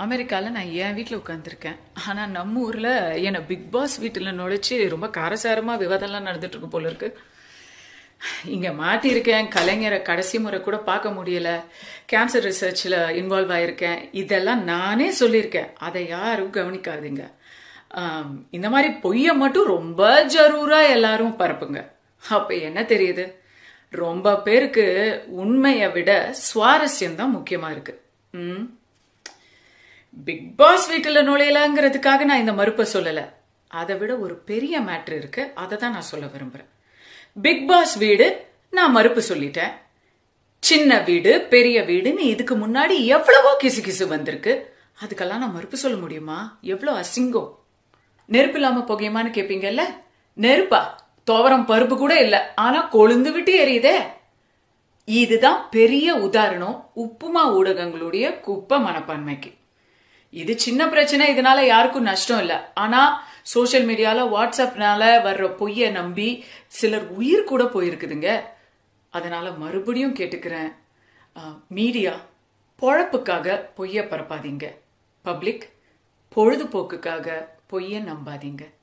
அமெரிக்காவில் நான் என் வீட்டில் உட்காந்துருக்கேன் ஆனால் நம்ம ஊரில் என்னை பிக் பாஸ் வீட்டில் நுழைச்சி ரொம்ப காரசாரமாக விவாதம்லாம் நடந்துட்டு இருக்கு போல இருக்கு இங்கே மாட்டியிருக்கேன் கலைஞரை கடைசி முறை கூட பார்க்க முடியல கேன்சர் ரிசர்ச்சில் இன்வால்வ் ஆயிருக்கேன் இதெல்லாம் நானே சொல்லியிருக்கேன் அதை யாரும் கவனிக்காதீங்க ஆம், இந்த மாதிரி பொய்யை மட்டும் ரொம்ப ஜரூரா எல்லாரும் பரப்புங்க அப்போ என்ன தெரியுது ரொம்ப பேருக்கு உண்மையை விட சுவாரஸ்யம் தான் முக்கியமாக இருக்கு ம் பிக் பாஸ் வீட்டில் நுழையலங்கிறதுக்காக நான் இந்த மறுப்பை சொல்லலை அதை விட ஒரு பெரிய மேட்ரு இருக்கு அதை தான் நான் சொல்ல விரும்புகிறேன் பிக் பாஸ் வீடு நான் மறுப்பு சொல்லிட்டேன் சின்ன வீடு பெரிய வீடுன்னு இதுக்கு முன்னாடி எவ்வளவோ கிசு கிசு வந்திருக்கு அதுக்கெல்லாம் நான் மறுப்பு சொல்ல முடியுமா எவ்வளோ அசிங்கம் நெருப்பு இல்லாம புகையுமான்னு கேட்பீங்கல்ல நெருப்பா துவரம் பருப்பு கூட இல்ல ஆனா கொழுந்து விட்டு எரியுதே இதுதான் பெரிய உதாரணம் உப்புமா ஊடகங்களுடைய குப்பை மனப்பான்மைக்கு இது சின்ன பிரச்சனை இதனால யாருக்கும் நஷ்டம் இல்ல ஆனா சோஷியல் மீடியால வாட்ஸ்அப்னால வர்ற பொய்யை நம்பி சிலர் உயிர் கூட போயிருக்குதுங்க அதனால மறுபடியும் கேட்டுக்கிறேன் மீடியா பொழப்புக்காக பொய்யை பரப்பாதீங்க பப்ளிக் பொழுதுபோக்குக்காக பொய்யை நம்பாதீங்க